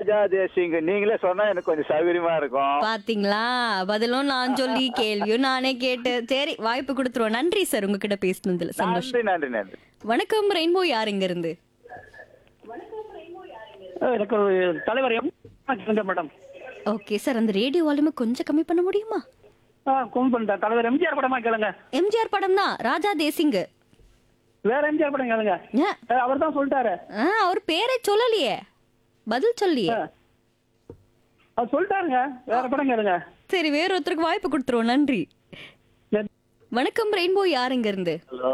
ராஜா தேசிங் நீங்களே சொன்னா எனக்கு கொஞ்சம் சௌகரியமா இருக்கும் பாத்தீங்களா பதிலும் நான் சொல்லி கேள்வியும் நானே கேட்டு சரி வாய்ப்பு கொடுத்துருவோம் நன்றி சார் உங்ககிட்ட பேசினதுல சந்தோஷம் நன்றி நன்றி நன்றி வணக்கம் ரெயின்போ யார் இங்க இருந்து எனக்கு ஒரு தலைவர் எம் கேளுங்க மேடம் ஓகே சார் அந்த ரேடியோ வால்யூமை கொஞ்சம் கம்மி பண்ண முடியுமா ஆ கும் பண்ணிட்டேன் தலைவர் எம்ஜிஆர் படமா கேளுங்க எம்ஜிஆர் படம் தான் ராஜா தேசிங் வேற எம்ஜிஆர் படம் கேளுங்க ஏன்? அவர் தான் சொல்லிட்டாரு ஆ, அவர் பேரே சொல்லலையே பதில் சொல்லியே ஆ. அவர் சொல்லிட்டாருங்க வேற படம் கேளுங்க சரி வேற ஒருத்தருக்கு வாய்ப்பு கொடுத்துருவோம் நன்றி நன்றி. வணக்கம் ரெயின்போ யார் இங்க இருந்து ஹலோ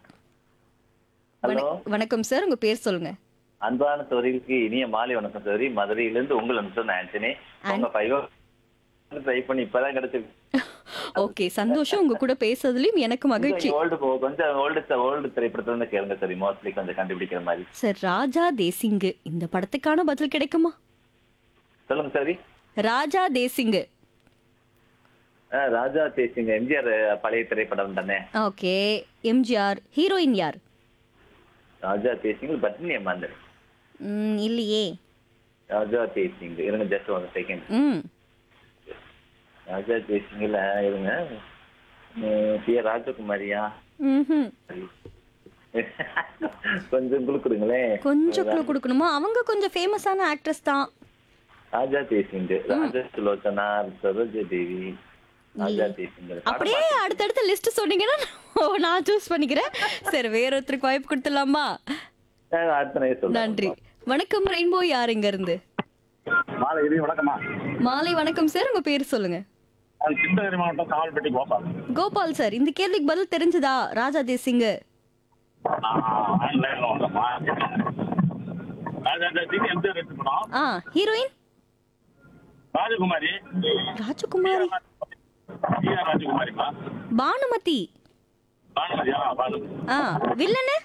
ஹலோ வணக்- வணக்கம் சார் உங்க பேர் சொல்லுங்க அன்பான சோரிக்கு இனிய மாலை வணக்கம் சோரி மதுரையிலிருந்து உங்கள் அனுப்பிச்சு ஆண்டனி உங்க ஃபைவ் ட்ரை பண்ணி இப்பதான் கிடைச்சிருக்கு ஓகே சந்தோஷம் உங்க கூட பேசுறதுலயும் எனக்கு மகிழ்ச்சி ஓல்டு கொஞ்சம் ஓல்டு ஓல்டு திரைப்படத்துல இருந்து கேளுங்க சரி மோஸ்ட்லி கொஞ்சம் கண்டுபிடிக்கிற மாதிரி சார் ராஜா தேசிங் இந்த படத்துக்கான பதில் கிடைக்குமா சொல்லுங்க சரி ராஜா தேசிங் ஆ, ராஜா தேசிங்க எம்ஜிஆர் பழைய திரைப்படம் தானே ஓகே எம்ஜிஆர் ஹீரோயின் யார் ராஜா தேசிங் பத்னி அம்மாந்தர் ம், இல்லையே ராஜா தேசிங் இருங்க ஜஸ்ட் ஒன் செகண்ட் ம் ராஜா தேசிங்ல இருங்க ம், பி ஆர் ராஜகுமாரியா ம்ஹும். கொஞ்சம் உங்களுக்கு கொடுங்களேன் கொஞ்சம் clue கொடுக்கணுமா அவங்க கொஞ்சம் ஃபேமஸான ஆக்ட்ரஸ் தான் ராஜா தேசிங் ராஜா சுலோச்சனா சரோஜா தேவி ராஜா தேசிங் அப்படியே அடுத்தடுத்த லிஸ்ட் சொன்னீங்கன்னா ஓ, நான் சூஸ் பண்ணிக்கிறேன் சரி வேற ஒருத்தருக்கு வாய்ப்பு கொடுத்துடலாமா அடுத்த நாள் சொல்றேன் நன்றி வணக்கம் ரெயின்போ யார் இங்க இருந்து மாலை இது வணக்கம்மா மாலை வணக்கம் சார் உங்க பேர் சொல்லுங்க அது கிருஷ்ணகிரி மாவட்டம் காவல்பட்டி கோபால் கோபால் சார் இந்த கேள்விக்கு பதில் தெரிஞ்சதா ராஜா தேசிங் ஆன்லைன்ல வந்தோம்மா ராஜா தேசிங் எந்த ரெண்டு படம் ஆ heroine Rajakumari Rajakumari T R ராஜகுமாரிமா பானுமதி பானுமதியா பானுமதி ஆ வில்லனு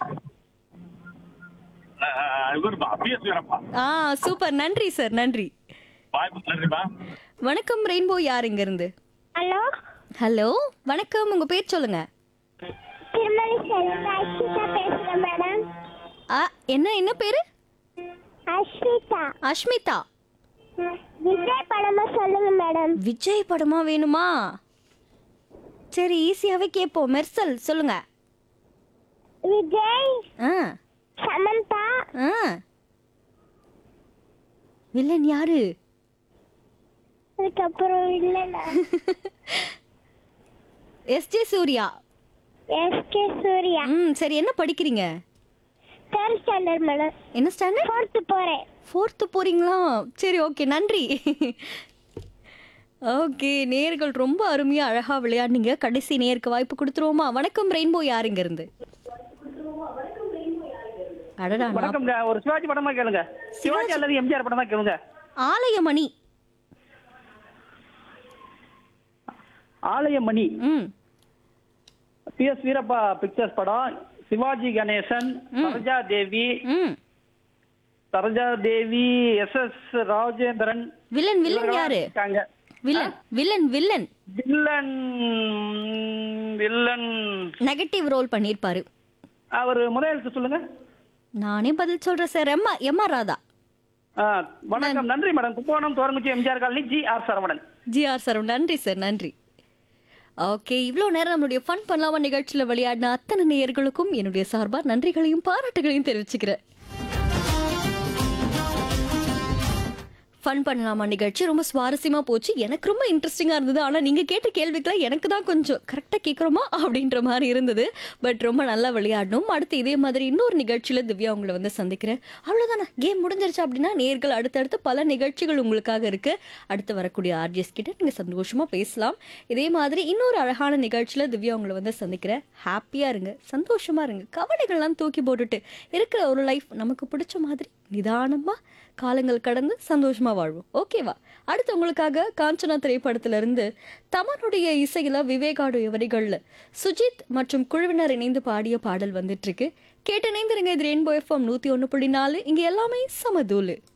இவருப்பா பிஎஸ் வீரப்பா ஆ சூப்பர் நன்றி சார் நன்றி வாய்ப்பு நன்றிப்பா வணக்கம் ரெயின்போ யார் இங்க இருந்து ஹலோ ஹலோ வணக்கம் உங்க பேர் சொல்லுங்க திருமணி செல்வா அஸ்விதா பேசுறேன் மேடம் ஆ என்ன என்ன பேரு அஸ்விதா அஷ்மிதா ம், விஜய் படமா சொல்லுங்க மேடம் விஜய் படமா வேணுமா சரி ஈஸியாவே கேட்போம் மெர்சல் சொல்லுங்க விஜய் ஆ சமந்தா ஆ வில்லன் யாரு அதுக்கப்புறம் இல்லைண்ணா எஸ்ஜே சூர்யா எஸ்கே சூர்யா ம் சரி என்ன படிக்கிறீங்க தேர்ட் ஸ்டாண்டர்ட் மேடம் என்ன ஸ்டாண்டர்ட் ஃபோர்த்து போறேன் ஃபோர்த்து போறீங்களா சரி ஓகே நன்றி ஓகே நேர்கள் ரொம்ப அருமையா அழகா விளையாடுனீங்க கடைசி நேருக்கு வாய்ப்பு கொடுத்துருவோமா வணக்கம் ரெயின்போ யாருங்க இருந்து அடடா நான் வணக்கம்ங்க ஒரு சிவாஜி படமா கேளுங்க சிவாஜி அல்லது எம்ஜிஆர் படமா கேளுங்க ஆலயமணி ஆலயமணி ம் பி எஸ் வீரப்பா பிக்சர்ஸ் படம் சிவாஜி கணேசன் சரோஜா தேவி ம் Saroja Devi S S Rajendran villain villain யாரு இருக்காங்க villain villain villain villain villain negative role பண்ணியிருப்பாரு அவர் முதல் எழுத்து சொல்லுங்க நானே பதில் சொல்றேன் சார் எம்மா எம்மா ராதா ஆ, வணக்கம் நன்றி மேடம் கும்பகோணம் தோரங்குச்சி MGR colony G R Saravanan GR sir நன்றி சார் நன்றி ஓகே இவ்வளோ நேரம் நம்மளுடைய ஃபன் பண்ணலாமா நிகழ்ச்சியில் விளையாடின அத்தனை நேயர்களுக்கும் என்னுடைய சார்பாக நன்றிகளையும் பாராட்டுகளையும் தெரிவிச்சுக்கிறேன் ஃபன் பண்ணலாமா நிகழ்ச்சி ரொம்ப சுவாரஸ்யமாக போச்சு எனக்கு ரொம்ப இன்ட்ரெஸ்டிங்காக இருந்தது ஆனால் நீங்கள் கேட்ட கேள்விக்கெல்லாம் எனக்கு தான் கொஞ்சம் கரெக்டாக கேட்குறோமா அப்படின்ற மாதிரி இருந்தது பட் ரொம்ப நல்லா விளையாடணும் அடுத்து இதே மாதிரி இன்னொரு நிகழ்ச்சியில் திவ்யா உங்களை வந்து சந்திக்கிறேன் அவ்வளோதானே கேம் முடிஞ்சிருச்சு அப்படின்னா நேர்கள் அடுத்தடுத்து பல நிகழ்ச்சிகள் உங்களுக்காக இருக்கு அடுத்து வரக்கூடிய ஆர்ஜிஎஸ் கிட்ட நீங்கள் சந்தோஷமாக பேசலாம் இதே மாதிரி இன்னொரு அழகான நிகழ்ச்சியில் திவ்யா உங்களை வந்து சந்திக்கிறேன் ஹாப்பியாக இருங்க சந்தோஷமாக இருங்க கவலைகள்லாம் தூக்கி போட்டுட்டு இருக்கிற ஒரு லைஃப் நமக்கு பிடிச்ச மாதிரி நிதானமாக காலங்கள் கடந்து சந்தோஷமா வாழ்வோம் ஓகேவா அடுத்து உங்களுக்காக காஞ்சனா திரைப்படத்துல இருந்து தமனுடைய இசையில விவேகாடு வரிகள்ல சுஜித் மற்றும் குழுவினர் இணைந்து பாடிய பாடல் வந்துட்டு இருக்கு கேட்டு இணைந்திருங்க இது ரெயின்போ எஃப்எம் நூத்தி ஒன்று புள்ளி நாலு இங்க எல்லாமே சமதூலு